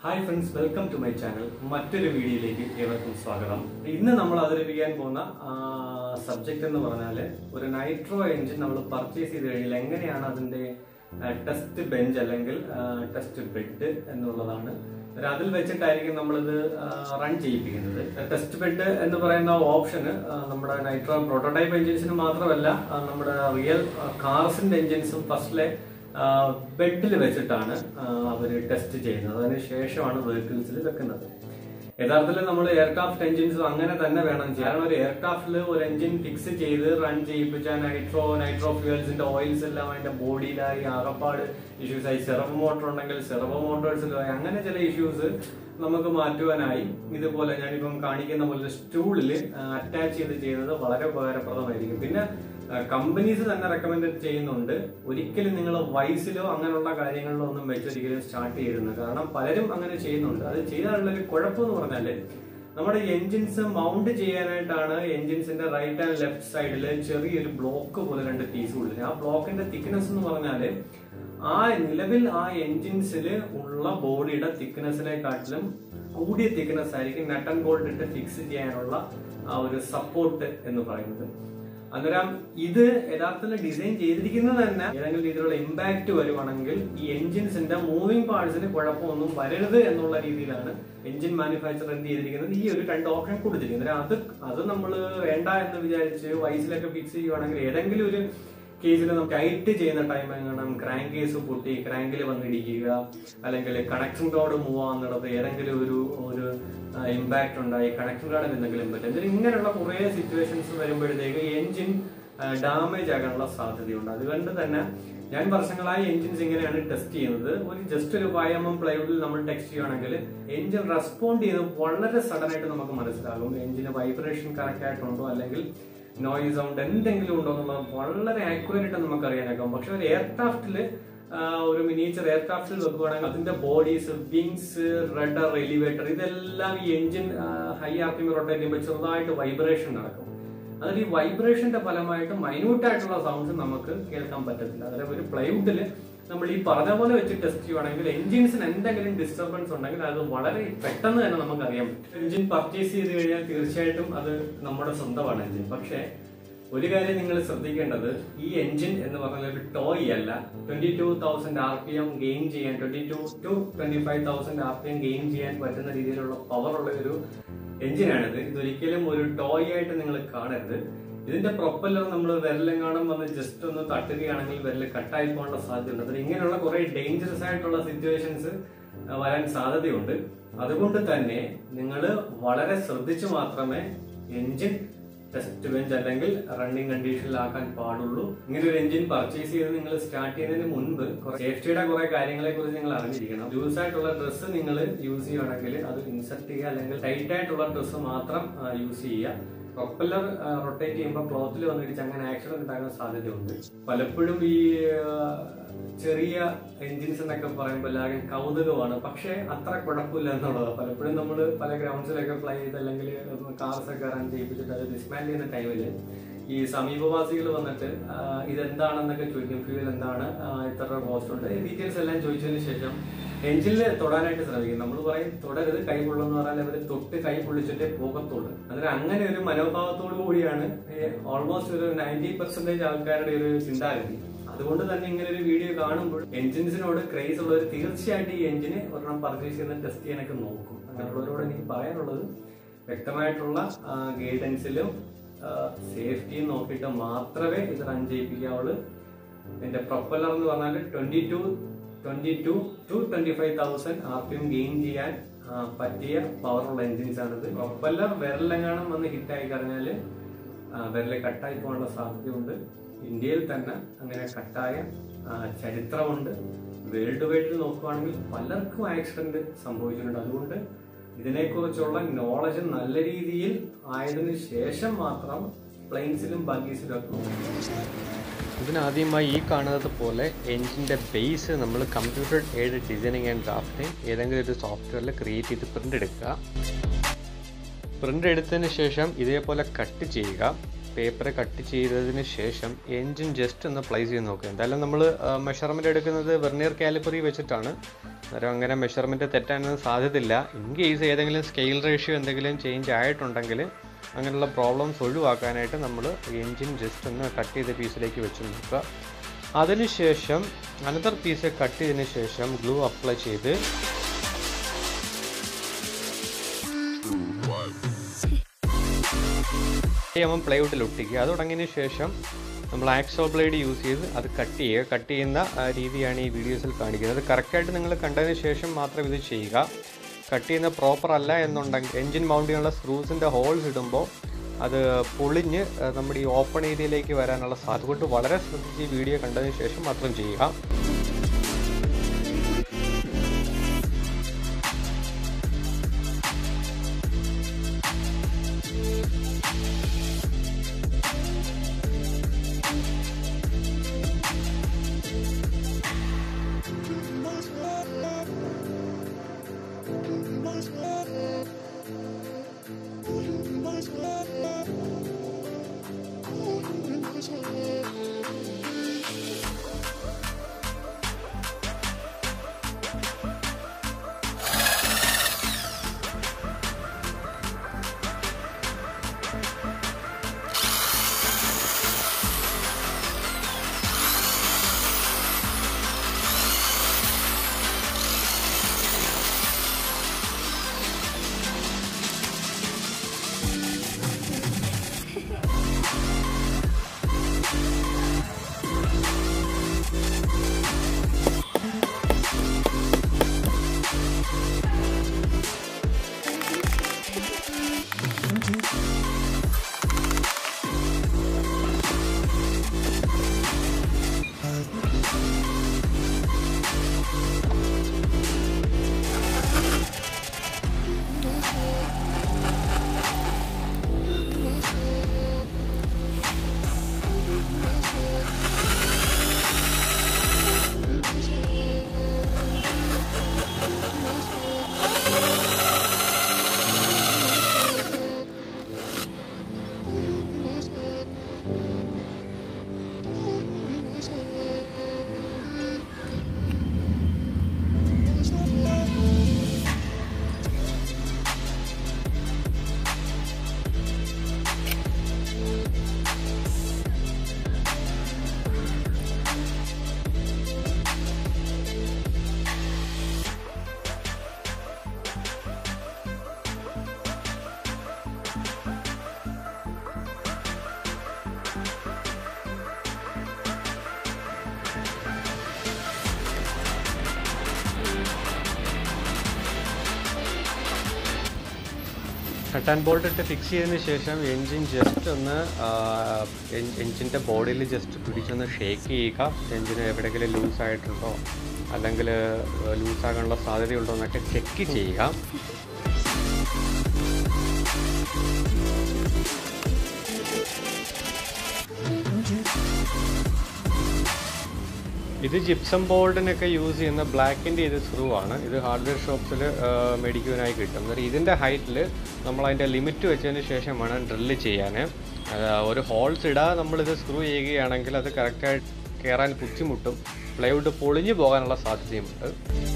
hi friends welcome to my channel മറ്റൊരു വീഡിയോയിലേക്ക് ഏവർക്കും സ്വാഗതം ഇന്ന് നമ്മൾ അവതരിപ്പിക്കാൻ പോകുന്ന സബ്ജക്റ്റ് എന്ന് പറഞ്ഞാൽ ഒരു നൈട്രോ എഞ്ചിൻ നമ്മൾ പർച്ചേസ് ചെയ്ത് കഴിഞ്ഞാൽ എങ്ങനെയാണ് അതിന്റെ ടെസ്റ്റ് ബെഞ്ച് അല്ലെങ്കിൽ ടെസ്റ്റ് ബെഡ് എന്നുള്ളതാണ് ഒരു അതിൽ വെച്ചിട്ടായിരിക്കും നമ്മളിത് റൺ ചെയ്യിപ്പിക്കുന്നത് ടെസ്റ്റ് ബെഡ് എന്ന് പറയുന്ന ഓപ്ഷന് നമ്മുടെ നൈട്രോ പ്രോട്ടോടൈപ്പ് എഞ്ചിൻസിന് മാത്രമല്ല ആ, നമ്മുടെ റിയൽ കാർസിന്റെ എഞ്ചിൻസും ഫസ്റ്റിലെ ബെഡിൽ വെച്ചിട്ടാണ് അവർ ടെസ്റ്റ് ചെയ്യുന്നത് അതിന് ശേഷമാണ് വെഹിക്കിൾസിൽ വെക്കുന്നത് യഥാർത്ഥത്തിൽ നമ്മൾ എയർക്രാഫ്റ്റ് എഞ്ചിൻസും അങ്ങനെ തന്നെ വേണം ചെയ്യാൻ കാരണം ഒരു എയർക്രാഫ്റ്റിൽ ഒരു എഞ്ചിൻ ഫിക്സ് ചെയ്ത് റൺ ചെയ്യിപ്പിച്ച നൈട്രോ നൈട്രോ ഫ്യൂൽസിന്റെ ഓയിൽസ് എല്ലാം അതിന്റെ ബോഡിയിലായി ആകപ്പാട് ഇഷ്യൂസ് ആയി സെറവോ മോട്ടോർ ഉണ്ടെങ്കിൽ സെറവോ മോട്ടോഴ്സിലായി അങ്ങനെ ചില ഇഷ്യൂസ് നമുക്ക് മാറ്റുവാനായി ഇതുപോലെ ഞാനിപ്പം കാണിക്കുന്ന പോലെ സ്റ്റൂളിൽ അറ്റാച്ച് ചെയ്ത് ചെയ്യുന്നത് വളരെ ഉപകാരപ്രദമായിരിക്കും പിന്നെ കമ്പനീസ് തന്നെ റെക്കമെൻഡ് ചെയ്യുന്നുണ്ട് ഒരിക്കലും നിങ്ങൾ വൈസിലോ അങ്ങനെയുള്ള കാര്യങ്ങളിലോ ഒന്നും വെച്ചൊരിക്കലും സ്റ്റാർട്ട് ചെയ്യരുത് കാരണം പലരും അങ്ങനെ ചെയ്യുന്നുണ്ട് അത് ചെയ്താലുള്ള ഒരു കുഴപ്പം എന്ന് പറഞ്ഞാല് നമ്മുടെ എൻജിൻസ് മൗണ്ട് ചെയ്യാനായിട്ടാണ് എൻജിൻസിന്റെ റൈറ്റ് ആൻഡ് ലെഫ്റ്റ് സൈഡിൽ ചെറിയൊരു ബ്ലോക്ക് പോലെ രണ്ട് പീസ് ഉള്ളത് ആ ബ്ലോക്കിന്റെ തിക്നെസ് എന്ന് പറഞ്ഞാല് ആ നിലവിൽ ആ എൻജിൻസിൽ ഉള്ള ബോഡിയുടെ തിക്നെസ്സിനെക്കാട്ടിലും കൂടിയ തിക്നെസ് ആയിരിക്കും നട്ട് ആൻഡ് ബോൾട്ട് ഇട്ട് ഫിക്സ് ചെയ്യാനുള്ള ആ ഒരു സപ്പോർട്ട് എന്ന് പറയുന്നത് അന്നേരം ഇത് യഥാർത്ഥത്തിൽ ഡിസൈൻ ചെയ്തിരിക്കുന്നത് തന്നെ ഏതെങ്കിലും രീതിയിലുള്ള ഇമ്പാക്ട് വരുവാണെങ്കിൽ ഈ എഞ്ചിൻസിന്റെ മൂവിംഗ് പാർട്സിന് കുഴപ്പമൊന്നും വരരുത് എന്നുള്ള രീതിയിലാണ് എഞ്ചിൻ മാനുഫാക്ചർ എന്ത് ചെയ്തിരിക്കുന്നത് ഈ ഒരു രണ്ട് ഓപ്ഷൻ കൊടുത്തിരിക്കുന്നത് അത് അത് നമ്മൾ വേണ്ട എന്ന് വിചാരിച്ച് വൈസിലൊക്കെ ഫിക്സ് ചെയ്യുവാണെങ്കിൽ ഏതെങ്കിലും ഒരു കേസിൽ നമുക്ക് ടൈറ്റ് ചെയ്യുന്ന ടൈം എങ്ങനെ ക്രാങ്ക് കേസ് പൊട്ടി ക്രാങ്കിൽ വന്നിടിക്കുക അല്ലെങ്കിൽ കണക്ഷൻ റോഡ് മൂവ് ആവുന്നിടത്ത് ഏതെങ്കിലും ഒരു ഒരു ഇമ്പാക്ട് ഉണ്ടായി കണക്ഷൻ കാർഡിൽ എന്തെങ്കിലും പറ്റും എന്നിട്ട് ഇങ്ങനെയുള്ള കുറേ സിറ്റുവേഷൻസ് വരുമ്പോഴത്തേക്ക് എഞ്ചിൻ ഡാമേജ് ആകാനുള്ള സാധ്യതയുണ്ട് അതുകൊണ്ട് തന്നെ ഞാൻ വർഷങ്ങളായി എഞ്ചിൻസ് ഇങ്ങനെയാണ് ടെസ്റ്റ് ചെയ്യുന്നത് ഒരു ജസ്റ്റ് ഒരു ഫൈവ് എം എം പ്ലൈവുഡിൽ നമ്മൾ ടെസ്റ്റ് ചെയ്യുകയാണെങ്കിൽ എഞ്ചിൻ റെസ്പോണ്ട് ചെയ്യുന്നത് വളരെ സഡൻ ആയിട്ട് നമുക്ക് മനസ്സിലാകും എഞ്ചിന് വൈബ്രേഷൻ കറക്റ്റ് ആയിട്ടുണ്ടോ അല്ലെങ്കിൽ നോയിസ് സൗണ്ട് എന്തെങ്കിലും ഉണ്ടോ എന്നുള്ളത് വളരെ ആക്യുറേറ്റ് ആയിട്ട് നമുക്ക് അറിയാനാക്കാം പക്ഷെ ഒരു എയർക്രാഫ്റ്റിൽ ഒരു മിനിയേച്ചർ എയർക്രാഫ്റ്റിൽ വെക്കുകയാണെങ്കിൽ അതിന്റെ ബോഡീസ് വിങ്സ് റഡർ എലിവേറ്റർ ഇതെല്ലാം ഈ engine high R P rotate ചെയ്യുമ്പോൾ ചെറുതായിട്ട് വൈബ്രേഷൻ നടക്കും അതിൽ ഈ വൈബ്രേഷന്റെ ഫലമായിട്ട് മൈന്യൂട്ട് ആയിട്ടുള്ള സൗണ്ട്സ് നമുക്ക് കേൾക്കാൻ പറ്റത്തില്ല അതായത് ഒരു പ്ലൈവുഡിൽ നമ്മൾ ഈ പറഞ്ഞ പോലെ വെച്ച് ടെസ്റ്റ് ചെയ്യുവാണെങ്കിൽ എഞ്ചിൻസിന് എന്തെങ്കിലും ഡിസ്റ്റർബൻസ് ഉണ്ടെങ്കിൽ അത് വളരെ പെട്ടെന്ന് തന്നെ നമുക്ക് അറിയാൻ പറ്റും എഞ്ചിൻ പർച്ചേസ് ചെയ്ത് കഴിഞ്ഞാൽ തീർച്ചയായിട്ടും അത് നമ്മുടെ സ്വന്തമാണ് എഞ്ചിൻ പക്ഷേ ഒരു കാര്യം നിങ്ങൾ ശ്രദ്ധിക്കേണ്ടത് ഈ എഞ്ചിൻ എന്ന് പറഞ്ഞാൽ ഒരു ടോയ് അല്ല twenty two thousand R P M gain ചെയ്യാൻ twenty two two twenty five thousand R P M gain ചെയ്യാൻ പറ്റുന്ന രീതിയിലുള്ള പവർ ഉള്ള ഒരു എഞ്ചിനാണിത് ഇതൊരിക്കലും ഒരു ടോയ് ആയിട്ട് നിങ്ങൾ കാണരുത് ഇതിന്റെ പ്രൊപ്പല്ലർ നമ്മൾ വിരലെങ്ങാനും വന്ന് ജസ്റ്റ് ഒന്ന് തട്ടുകയാണെങ്കിൽ വിരല് കട്ടായി പോകാനുള്ള സാധ്യതയുണ്ട് അതിൽ ഇങ്ങനെയുള്ള കുറെ ഡേഞ്ചറസ് ആയിട്ടുള്ള സിറ്റുവേഷൻസ് വരാൻ സാധ്യതയുണ്ട് അതുകൊണ്ട് തന്നെ നിങ്ങൾ വളരെ ശ്രദ്ധിച്ചു മാത്രമേ എഞ്ചിൻ ടെസ്റ്റ് ബെഞ്ച് അല്ലെങ്കിൽ റണ്ണിങ് കണ്ടീഷനിലാക്കാൻ പാടുള്ളൂ ഇങ്ങനെ ഒരു എഞ്ചിൻ പർച്ചേസ് ചെയ്ത് നിങ്ങൾ സ്റ്റാർട്ട് ചെയ്യുന്നതിന് മുൻപ് സേഫ്റ്റിയുടെ കുറെ കാര്യങ്ങളെ കുറിച്ച് നിങ്ങൾ അറിഞ്ഞിരിക്കണം ലൂസ് ആയിട്ടുള്ള ഡ്രസ്സ് നിങ്ങൾ യൂസ് ചെയ്യുകയാണെങ്കിൽ അത് ഇൻസെർട്ട് ചെയ്യുക അല്ലെങ്കിൽ ടൈറ്റ് ആയിട്ടുള്ള ഡ്രസ്സ് മാത്രം യൂസ് ചെയ്യുക പ്രൊപ്പല്ലർ റൊട്ടേറ്റ് ചെയ്യുമ്പോൾ ക്ലോത്തിൽ വന്നിടിച്ച് അങ്ങനെ ആക്സിഡന്റ് ഉണ്ടാകാൻ സാധ്യതയുണ്ട് പലപ്പോഴും ഈ ആ, ചെറിയ എഞ്ചിൻസ് എന്നൊക്കെ പറയുമ്പോൾ എല്ലാവരും കൗതുകമാണ് പക്ഷേ അത്ര കുഴപ്പമില്ല എന്നുള്ളത് പലപ്പോഴും നമ്മൾ പല ഗ്രൗണ്ട്സിലൊക്കെ ഫ്ലൈ ചെയ്ത് അല്ലെങ്കിൽ കാർസ് ഒക്കെ റൺ ചെയ്യിപ്പിച്ചിട്ട് അത് ഡിസ്മാൻഡ് ചെയ്യുന്ന ടൈമിൽ ഈ സമീപവാസികൾ വന്നിട്ട് ആ, ഇതെന്താണെന്നൊക്കെ ചോദിക്കും ഫ്യൂൽ എന്താണ് ആ, എത്ര കോസ്റ്റ് ഉണ്ട് ഈ ഡീറ്റെയിൽസ് എല്ലാം ചോദിച്ചതിന് ശേഷം എഞ്ചിനിൽ തൊടാനായിട്ട് ശ്രമിക്കും നമ്മൾ പറയും തുടരുത് കൈ പൊള്ളെന്ന് പറഞ്ഞാൽ അവർ തൊട്ട് കൈ പൊള്ളിച്ചിട്ടേ പോകത്തുള്ളൂ അതിന് അങ്ങനെ ഒരു മനോഭാവത്തോടു കൂടിയാണ് ഓൾമോസ്റ്റ് ഒരു നയൻറ്റി പെർസെന്റേജ് ആൾക്കാരുടെ ഒരു ചിന്താഗതി അതുകൊണ്ട് തന്നെ ഇങ്ങനെ ഒരു വീഡിയോ കാണുമ്പോൾ എഞ്ചിൻസിനോട് ക്രേസ് ഉള്ളവർ തീർച്ചയായിട്ടും ഈ എഞ്ചിന് ഒരെണ്ണം പർച്ചേസ് ചെയ്യുന്ന ടെസ്റ്റ് ചെയ്യാനൊക്കെ നോക്കും അങ്ങനെയുള്ളവരോട് എനിക്ക് പറയാനുള്ളത് വ്യക്തമായിട്ടുള്ള ഗൈഡൻസിലും സേഫ്റ്റിയും നോക്കിയിട്ട് മാത്രമേ ഇത് റൺ ചെയ്യിപ്പിക്കാവുള്ളൂ ഇതിന്റെ പ്രൊപ്പല്ലർ എന്ന് പറഞ്ഞാൽ twenty two twenty two two twenty five thousand R P M gain ചെയ്യാൻ ആ, പറ്റിയ പവറുള്ള എഞ്ചിൻസ് ആണിത് പ്രൊപ്പല്ലർ വിരലെങ്ങാനും വന്ന് ഹിറ്റായി കഴിഞ്ഞാൽ വിരല് കട്ടായി പോകാനുള്ള സാധ്യതയുണ്ട് ഇന്ത്യയിൽ തന്നെ അങ്ങനെ കട്ടായ ആ, ചരിത്രമുണ്ട് വേൾഡ് വൈഡിൽ നോക്കുകയാണെങ്കിൽ പലർക്കും ആക്സിഡന്റ് സംഭവിച്ചിട്ടുണ്ട് അതുകൊണ്ട് ഇതിനെക്കുറിച്ചുള്ള നോളജ് നല്ല രീതിയിൽ ആയതിനു ശേഷം മാത്രം പ്ലെയിൻസിലും ബഗീസിലും ഒക്കെ ഇതിനാദ്യമായി ഈ കാണുന്നത് പോലെ എഞ്ചിൻ്റെ ബേസ് നമ്മൾ computer aid designing and drafting ഏതെങ്കിലും ഒരു സോഫ്റ്റ്വെയറിൽ ക്രിയേറ്റ് ചെയ്ത് പ്രിൻ്റ് എടുക്കുക പ്രിൻ്റ് എടുത്തതിന് ശേഷം ഇതേപോലെ കട്ട് ചെയ്യുക പേപ്പർ കട്ട് ചെയ്തതിന് ശേഷം എൻജിൻ ജസ്റ്റ് ഒന്ന് പ്ലേസ് ചെയ്ത് നോക്കുക എന്തായാലും നമ്മൾ മെഷർമെൻ്റ് എടുക്കുന്നത് വെർണിയർ കാലിപ്പറി വെച്ചിട്ടാണ് അന്നേരം അങ്ങനെ മെഷർമെൻറ്റ് തെറ്റാനൊന്നും സാധ്യതയില്ല ഇൻ കേസ് ഏതെങ്കിലും സ്കെയിൽ റേഷ്യോ എന്തെങ്കിലും ചേഞ്ച് ആയിട്ടുണ്ടെങ്കിൽ അങ്ങനെയുള്ള പ്രോബ്ലംസ് ഒഴിവാക്കാനായിട്ട് നമ്മൾ എൻജിൻ ജസ്റ്റ് ഒന്ന് കട്ട് ചെയ്ത പീസിലേക്ക് വെച്ച് നോക്കുക അതിനുശേഷം അനദർ പീസ് കട്ട് ചെയ്തതിന് ശേഷം ഗ്ലൂ അപ്ലൈ ചെയ്ത് നമ്മൾ പ്ലൈവുഡിൽ ഒട്ടിക്കുക അത് തുടങ്ങിയതിന് ശേഷം നമ്മൾ ആക്സോ ബ്ലേഡ് യൂസ് ചെയ്ത് അത് കട്ട് ചെയ്യുക കട്ട് ചെയ്യുന്ന ആ, രീതിയാണ് ഈ വീഡിയോസിൽ കാണിക്കുന്നത് കറക്റ്റായിട്ട് നിങ്ങൾ കണ്ടതിന് ശേഷം മാത്രം ഇത് ചെയ്യുക കട്ട് ചെയ്യുന്ന പ്രോപ്പർ അല്ല എന്നുണ്ടെങ്കിൽ എൻജിൻ മൗണ്ട് ചെയ്യാനുള്ള സ്ക്രൂസിൻ്റെ ഹോൾസ് ഇടുമ്പോൾ അത് പൊളിഞ്ഞ് ആ, നമ്മുടെ ഈ ഓപ്പൺ ഏരിയയിലേക്ക് വരാനുള്ള സാധ്യത അതുകൊണ്ട് വളരെ ശ്രദ്ധിച്ച് ഈ വീഡിയോ കണ്ടതിന് ശേഷം മാത്രം ചെയ്യുക കട്ട് ആൻഡ് ബോൾട്ട് ഇട്ട് ഫിക്സ് ചെയ്തതിന് ശേഷം എൻജിൻ ജസ്റ്റ് ഒന്ന് എൻജിൻ്റെ ബോഡിയിൽ ജസ്റ്റ് പിടിച്ചൊന്ന് ഷേക്ക് ചെയ്യുക എൻജിന് എവിടെയെങ്കിലും ലൂസ് ആയിട്ടുണ്ടോ അല്ലെങ്കിൽ ലൂസ് ആകാനുള്ള സാധ്യതയുണ്ടോ എന്നൊക്കെ ചെക്ക് ചെയ്യുക ഇത് ജിപ്സം ബോർഡിനൊക്കെ യൂസ് ചെയ്യുന്ന ബ്ലാക്കിൻ്റെ ഇത് സ്ക്രൂ ആണ് ഇത് ഹാർഡ്വെയർ ഷോപ്സിൽ മേടിക്കുവാനായി കിട്ടും അന്നേരം ഇതിൻ്റെ ഹൈറ്റിൽ നമ്മൾ അതിൻ്റെ ലിമിറ്റ് വെച്ചതിന് ശേഷം വേണം ഡ്രില്ല് ചെയ്യാൻ അത് ഒരു ഹോൾസ് ഇടാതെ നമ്മളിത് സ്ക്രൂ ചെയ്യുകയാണെങ്കിൽ അത് കറക്റ്റായിട്ട് കയറാൻ ബുദ്ധിമുട്ടും പ്ലൈവുഡ് പൊളിഞ്ഞു പോകാനുള്ള സാധ്യതയുമുണ്ട്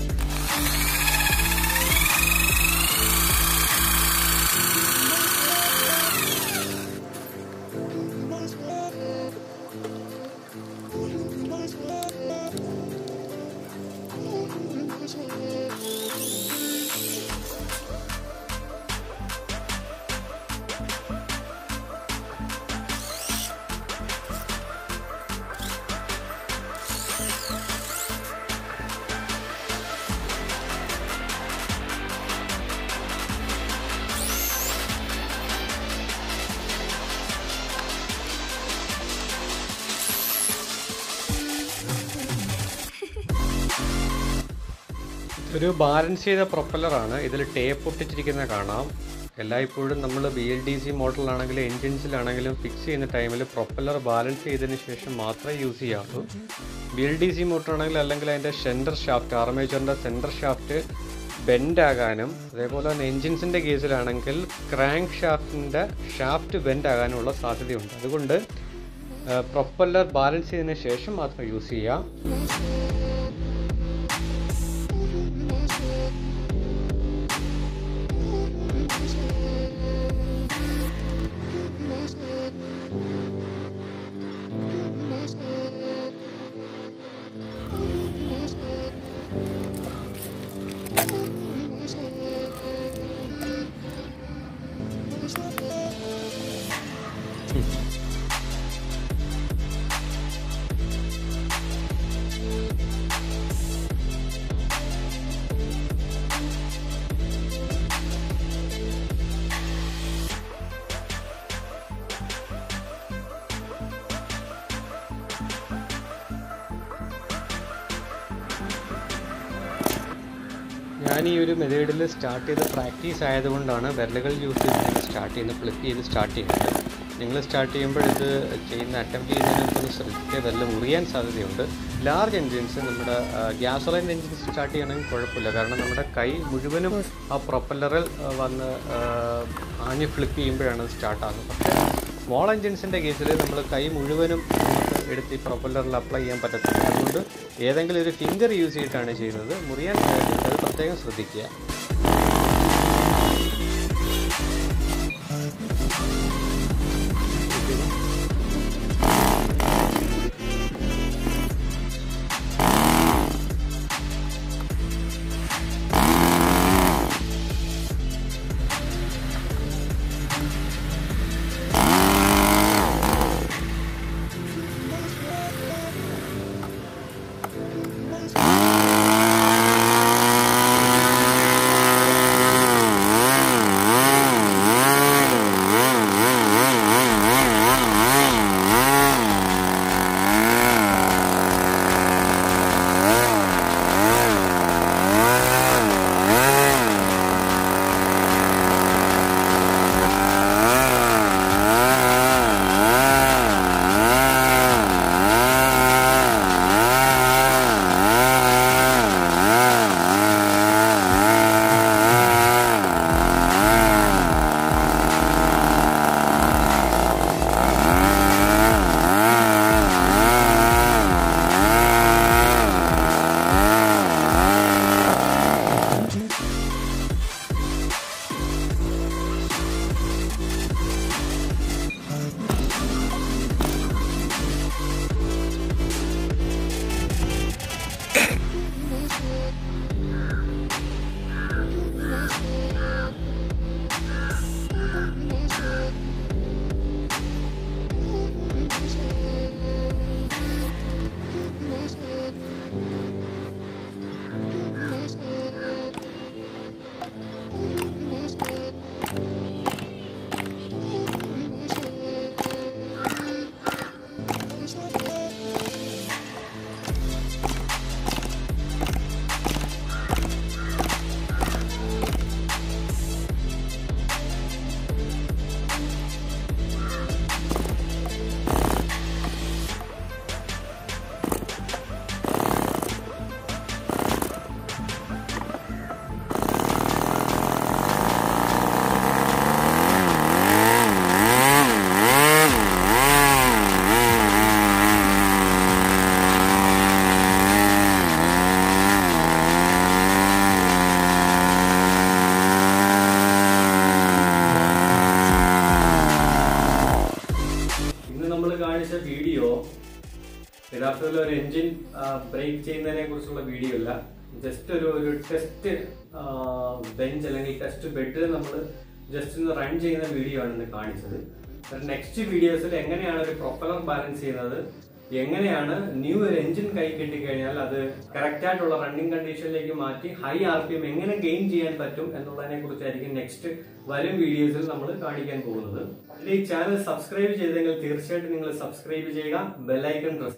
ഒരു ബാലൻസ് ചെയ്ത പ്രൊപ്പല്ലറാണ് ഇതിൽ ടേപ്പ് ഒട്ടിച്ചിരിക്കുന്ന കാണാം എല്ലായ്പ്പോഴും നമ്മൾ ബി എൽ ഡി സി മോഡലിലാണെങ്കിലും എൻജിൻസിലാണെങ്കിലും ഫിക്സ് ചെയ്യുന്ന ടൈമിൽ പ്രൊപ്പല്ലർ ബാലൻസ് ചെയ്തതിന് ശേഷം മാത്രമേ യൂസ് ചെയ്യാവുള്ളൂ B L D C motor ആണെങ്കിൽ അല്ലെങ്കിൽ അതിൻ്റെ സെൻറ്റർ ഷാഫ്റ്റ് ആർമേച്ചറിൻ്റെ സെൻറ്റർ ഷാഫ്റ്റ് ബെൻഡ് ആകാനും അതേപോലെ തന്നെ എൻജിൻസിൻ്റെ കേസിലാണെങ്കിൽ ക്രാങ്ക് ഷാഫ്റ്റിൻ്റെ ഷാഫ്റ്റ് ബെൻഡ് ആകാനുള്ള സാധ്യതയുണ്ട് അതുകൊണ്ട് പ്രൊപ്പല്ലർ ബാലൻസ് ചെയ്തതിന് ശേഷം മാത്രം യൂസ് ചെയ്യാം ഞാൻ ഈ ഒരു മെത്തേഡിൽ സ്റ്റാർട്ട് ചെയ്ത് പ്രാക്ടീസ് ആയതുകൊണ്ടാണ് വിരലുകൾ യൂസ് ചെയ്ത് സ്റ്റാർട്ട് ചെയ്യുന്നത് ഫ്ലിപ്പ് ചെയ്ത് സ്റ്റാർട്ട് ചെയ്യുന്നത് നിങ്ങൾ സ്റ്റാർട്ട് ചെയ്യുമ്പോൾ ഇത് ചെയ്യുന്ന അറ്റംപ്റ്റ് ചെയ്യുന്നതിനൊക്കെ ഒന്ന് ശ്രദ്ധിക്കുക വിരൽ മുറിയാൻ സാധ്യതയുണ്ട് ലാർജ് എൻജിൻസ് നമ്മുടെ ഗ്യാസോലൈൻ എൻജിൻസ് സ്റ്റാർട്ട് ചെയ്യണമെങ്കിൽ കുഴപ്പമില്ല കാരണം നമ്മുടെ കൈ മുഴുവനും ആ പ്രൊപ്പല്ലറിൽ വന്ന് ആ, ആഞ്ഞ് ഫ്ലിപ്പ് ചെയ്യുമ്പോഴാണ് സ്റ്റാർട്ട് ആകുന്നത് പക്ഷേ സ്മോൾ എൻജിൻസിൻ്റെ കേസിൽ നമ്മൾ കൈ മുഴുവനും നമുക്ക് എടുത്ത് ഈ പ്രൊപ്പല്ലറിൽ അപ്ലൈ ചെയ്യാൻ പറ്റത്തില്ല അതുകൊണ്ട് ഏതെങ്കിലും ഒരു ഫിംഗർ യൂസ് ചെയ്തിട്ടാണ് ചെയ്യുന്നത് മുറിയാൻ സാധ്യതയുണ്ട് അത് പ്രത്യേകം ശ്രദ്ധിക്കുക ഇന്ന് നമ്മൾ കാണിച്ച വീഡിയോ യഥാർത്ഥത്തിൽ ഒരു എൻജിൻ ബ്രേക്ക് ചെയ്യുന്നതിനെ കുറിച്ചുള്ള വീഡിയോ അല്ല ജസ്റ്റ് ഒരു ഒരു ടെസ്റ്റ് ബെഞ്ച് അല്ലെങ്കിൽ ടെസ്റ്റ് ബെഡ് നമ്മൾ ജസ്റ്റ് ഒന്ന് റൺ ചെയ്യുന്ന വീഡിയോ ആണ് ഇന്ന് കാണിച്ചത് നെക്സ്റ്റ് വീഡിയോസിൽ എങ്ങനെയാണ് ഒരു പ്രൊപ്പലർ ബാലൻസ് ചെയ്യുന്നത് എങ്ങനെയാണ് ന്യൂ ഒരു എഞ്ചിൻ കൈ കിട്ടിക്കഴിഞ്ഞാൽ അത് കറക്റ്റ് ആയിട്ടുള്ള റണ്ണിങ് കണ്ടീഷനിലേക്ക് മാറ്റി ഹൈ ആർ പി എം എങ്ങനെ ഗെയിൻ ചെയ്യാൻ പറ്റും എന്നുള്ളതിനെ കുറിച്ചായിരിക്കും നെക്സ്റ്റ് വരും വീഡിയോസിൽ നമ്മൾ കാണിക്കാൻ പോകുന്നത് ഈ ചാനൽ സബ്സ്ക്രൈബ് ചെയ്തെങ്കിൽ തീർച്ചയായിട്ടും നിങ്ങൾ സബ്സ്ക്രൈബ് ചെയ്യുക ബെല്ലൈക്കൺ പ്രസ്